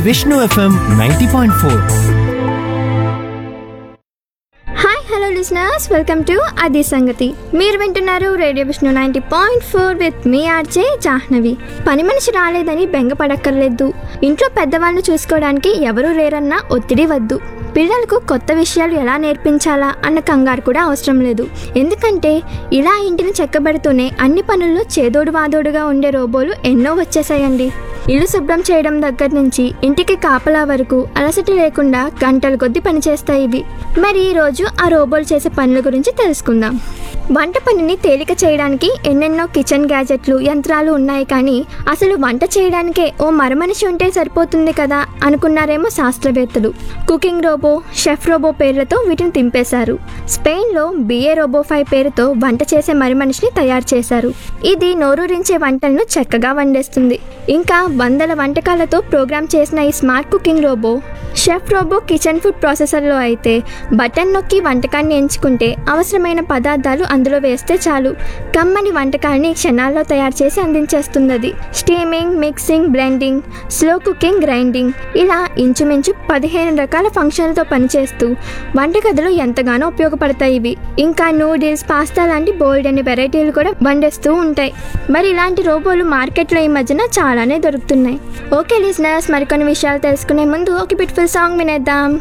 Vishnu FM ninety point four hi hello listeners welcome to అది సంగతి మీరు వింటున్నారు radio Vishnu ninety point four with మీ ఆర్జే జాహ్నవి పని మనిషి రాలేదని బెంగపడక్కర్లేదు ఇంట్లో పెద్దవాళ్ళని చూసుకోవడానికి ఎవరూ లేరన్న ఒత్తిడి వద్దు పిల్లలకు కొత్త విషయాలు ఎలా నేర్పించాలా అన్న కంగారు కూడా అవసరం లేదు ఎందుకంటే ఇలా ఇంటిని చెక్కబెడుతూనే అన్ని పనుల్లో చేదోడు వాదోడుగా ఉండే రోబోలు ఎన్నో వచ్చేసాయండి ఇల్లు శుభ్రం చేయడం దగ్గర నుంచి ఇంటికి కాపలా వరకు అలసట లేకుండా గంటల కొద్దీ పనిచేస్తాయి ఇవి మరి ఈ రోజు ఆ రోబోలు చేసే పనుల గురించి తెలుసుకుందాం వంట పనిని తేలిక చేయడానికి ఎన్నెన్నో కిచెన్ గ్యాజెట్లు యంత్రాలు ఉన్నాయి కానీ అసలు వంట చేయడానికే ఓ మరమనిషి ఉంటే సరిపోతుంది కదా అనుకున్నారేమో శాస్త్రవేత్తలు కుకింగ్ రోబో షెఫ్ రోబో పేర్లతో వీటిని తింపేశారు స్పెయిన్లో బిఏ రోబో ఫైవ్ పేరుతో వంట చేసే మరిమనిషిని తయారు చేశారు ఇది నోరూరించే వంటలను చక్కగా వండేస్తుంది ఇంకా వందల వంటకాలతో ప్రోగ్రామ్ చేసిన ఈ smart cooking robo chef robo kitchen food ప్రాసెసర్లో అయితే బటన్ నొక్కి వంటకాన్ని ఎంచుకుంటే అవసరమైన పదార్థాలు అందులో వేస్తే చాలు కమ్మని వంటకాన్ని క్షణాల్లో తయారు చేసి అందించేస్తుంది అది steaming mixing blending slow cooking grinding ఇలా ఇంచుమించు పదిహేను రకాల ఫంక్షన్లతో పనిచేస్తూ వంటగదిలో ఎంతగానో ఉపయోగపడతాయి ఇవి ఇంకా నూడిల్స్ పాస్తా లాంటి బోల్డ్ అనే వెరైటీలు కూడా వండేస్తూ ఉంటాయి మరి ఇలాంటి రోబోలు మార్కెట్లో ఈ మధ్యన చాలానే దొరుకుతున్నాయి ఓకే లిజనర్స్ మరికొన్ని విషయాలు తెలుసుకునే ముందు ఒక బ్యూటిఫుల్ సాంగ్ వినేద్దాం